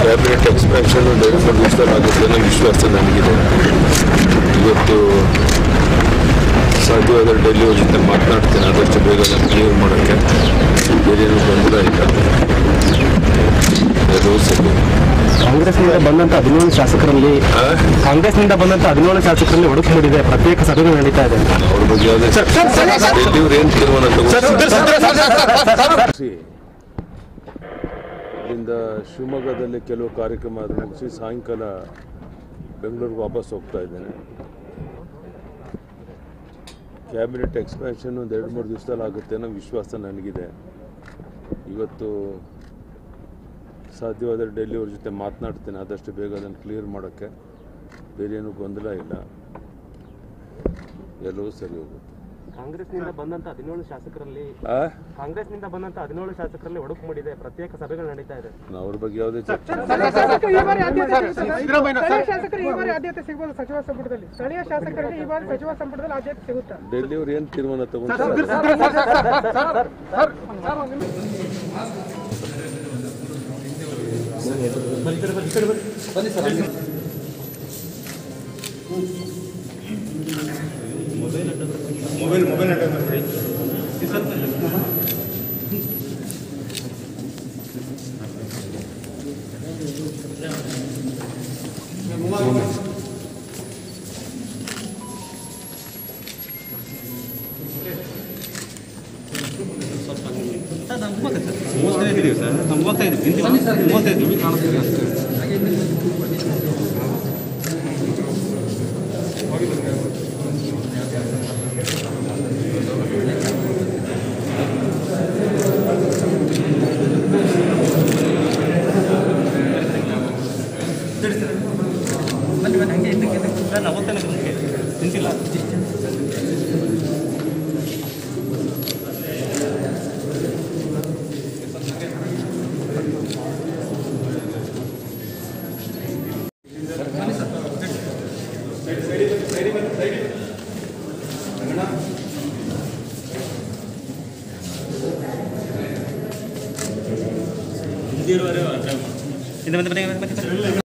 Cabinet expansion development ವಿಸ್ತರಣೆ ಅನ್ನೋ ವಿಶ್ವಾಸ ನನಗಿದೆ ಇವತ್ತು ಸಾಧ್ಯವಾದರೆ ಡೆಲ್ಲಿ ಅವ್ರ ಜೊತೆ ಮಾತನಾಡ್ತೇನೆ ಆದಷ್ಟು ಬೇಗ ಅದನ್ನು ಕ್ಲಿಯರ್ ಮಾಡೋಕ್ಕೆ ಬೇರೇನು ಗೊಂದಲ ಇಲ್ಲ ಎಲ್ಲವೂ ಸರಿ ಕಾಂಗ್ರೆಸ್ನಿಂದ ಬಂದಂತ ಹದಿನೇಳು ಶಾಸಕರಲ್ಲಿ ಆ? ಕಾಂಗ್ರೆಸ್ನಿಂದ ಬಂದಂತ ಹದಿನೇಳು ಶಾಸಕರಲ್ಲಿ ಒಡಕು ಮೂಡಿದೆ ಪ್ರತ್ಯೇಕ ಸಭೆಗಳು ನಡೀತಾ ಇದೆ ಅವ್ರ ಬಗ್ಗೆ ಯಾವುದೇ ಡೆಲ್ಲಿಯವ್ರು ಏನು ತೀರ್ಮಾನ ತಗೊಂಡು ಇಲ್ಲಿಂದ ಶಿವಮೊಗ್ಗದಲ್ಲಿ ಕೆಲವು ಕಾರ್ಯಕ್ರಮ ಅದು ಮುಗಿಸಿ ಸಾಯಂಕಾಲ ಬೆಂಗಳೂರಿಗೆ ವಾಪಸ್ ಹೋಗ್ತಾ ಇದ್ದೇನೆ ಕ್ಯಾಬಿನೆಟ್ ಎಕ್ಸ್ಪ್ಯಾನ್ಷನ್ ಒಂದು ಎರಡು ಮೂರು ದಿವಸದಲ್ಲಿ ಆಗುತ್ತೆ ಅನ್ನೋ ವಿಶ್ವಾಸ ನನಗಿದೆ ಇವತ್ತು ಸಾಧ್ಯವಾದರೆ ಡೆಲ್ಲಿ ಅವ್ರ ಜೊತೆ ಮಾತನಾಡ್ತೇನೆ ಆದಷ್ಟು ಬೇಗ ಅದನ್ನು ಕ್ಲಿಯರ್ ಮಾಡೋಕ್ಕೆ ಬೇರೇನು ಗೊಂದಲ ಇಲ್ಲ ಎಲ್ಲವೂ ಸರಿ ಹೋಗುತ್ತೆ ಕಾಂಗ್ರೆಸ್ನಿಂದ ಬಂದಂತ ಹದಿನೇಳು ಶಾಸಕರಲ್ಲಿ ಆ? ಕಾಂಗ್ರೆಸ್ನಿಂದ ಬಂದಂತ ಹದಿನೇಳು ಶಾಸಕರಲ್ಲಿ ಒಡಕು ಮೂಡಿದೆ ಪ್ರತ್ಯೇಕ ಸಭೆಗಳು ನಡೀತಾ ಇದೆ ನಾನು ಅವ್ರ ಬಗ್ಗೆ ಯಾವುದೇ ಚರ್ಚೆ ಶಾಸಕರು ಈ ಬಾರಿ ಆದ್ಯತೆ ಸಿಗುತ್ತಾ? ಸ್ಥಳೀಯ ಶಾಸಕರು ಈ ಬಾರಿ ಆದ್ಯತೆ ಸಿಗಬಹುದು ಸಚಿವ ಸಂಪುಟದಲ್ಲಿ ಸ್ಥಳೀಯ ಶಾಸಕರಿಗೆ ಈ ಬಾರಿ ಸಚಿವ ಸಂಪುಟದಲ್ಲಿ ಆದ್ಯತೆ ಸಿಗುತ್ತಾ ಡೆಲ್ಲಿ ಅವ್ರು ಏನು ತೀರ್ಮಾನ ತಗೊಂಡು ಮೂವತ್ತೈದು ಇದೀವಿ ಸರ್ ಮೂವತ್ತೈದು ಹಿಂದಿ ಮೂವತ್ತೈದು ಕಾಣಿಸ್ತೀವಿ ಅಷ್ಟೇ ಸರ್ ಅವತ್ತೇನೆ ನಿಂತಿಲ್ಲ ಹಿಂದೆ ಬಂದು ಬನ್ನಿ, ಬನ್ನಿ, ಬನ್ನಿ.